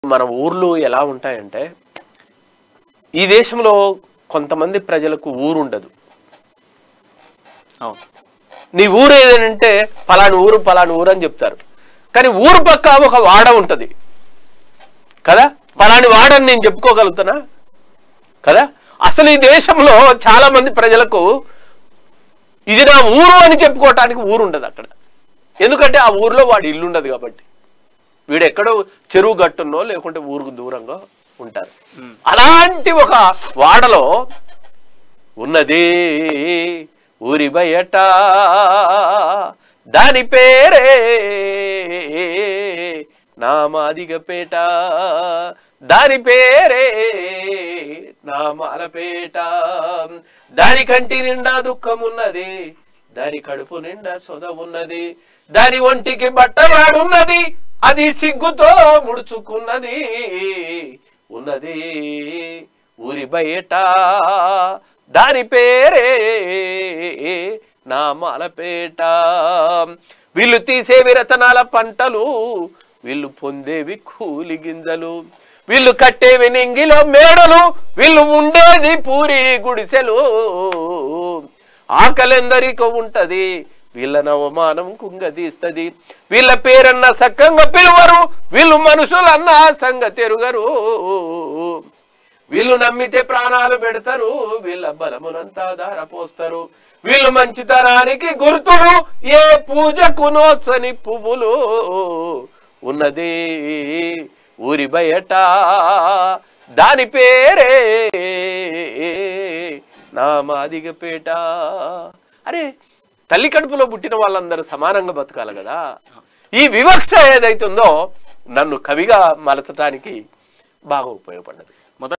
మన ఊర్లు ఎలా ఉంటాయంటే ఈ దేశంలో కొంతమంది ప్రజలకు ఊరు ఉండదు అవును నీ ఊరు ఏదనంటే పలాని ఊరు పలాని ఊరు అని చెప్తారు కానీ ఊరు పక్క ఒక వాడ ఉంటది కదా పలాని వాడని నేను చెప్పుకోగలుగుతానా కదా అసలు ఈ దేశంలో చాలా మంది ప్రజలకు ఇది నా ఊరు అని చెప్పుకోవటానికి ఊరు ఉండదు అక్కడ ఎందుకంటే ఆ ఊర్లో వాడి ఇల్లు ఉండదు కాబట్టి వీడు ఎక్కడో చెరువు గట్టున్నో లేకుంటే ఊరుకు దూరంగా ఉంటారు మ్మ్. అలాంటి ఒక వాడలో ఉన్నది ఊరి బయట దాని పేరే నామాదిగపేట దాని పేరే నామాలపేట దాని కంటి నిండా దుఃఖం ఉన్నది దాని కడుపు నిండా సొద ఉన్నది దాని ఒంటికి బట్టలాడున్నది అది సిగ్గుతో ముడుచుకున్నది ఉన్నది ఊరి బయట దాని పేరే నామాలపేట వీళ్ళు తీసేవి రతనాల పంటలు వీళ్ళు పొందేవి కూలి గింజలు వీళ్ళు కట్టేవి నింగిలో మేడలు వీళ్ళు ఉండేది పూరి గుడిసెలు ఆకలెందరికో ఉంటది వీళ్ళ అవమానం కుంగదీస్తది వీళ్ళ పేరన్న సక్కంగా పిలువరు వీళ్ళు మనుషులన్న సంగతి ఎరుగరు వీళ్ళు నమ్మితే ప్రాణాలు పెడతారు వీళ్ళ బలమునంతా ధారపోస్తారు వీళ్ళు మంచితనానికి గుర్తుడు ఏ పూజకు నోచని పువ్వులు ఉన్నది ఊరి బయట దాని పేరే నా మాదిగపేట అరే తల్లి కడుపులో పుట్టిన వాళ్ళందరూ సమానంగా బతకాలి కదా ఈ వివక్ష ఏదైతుందో నన్ను కవిగా మలచటానికి బాగా ఉపయోగపడ్డది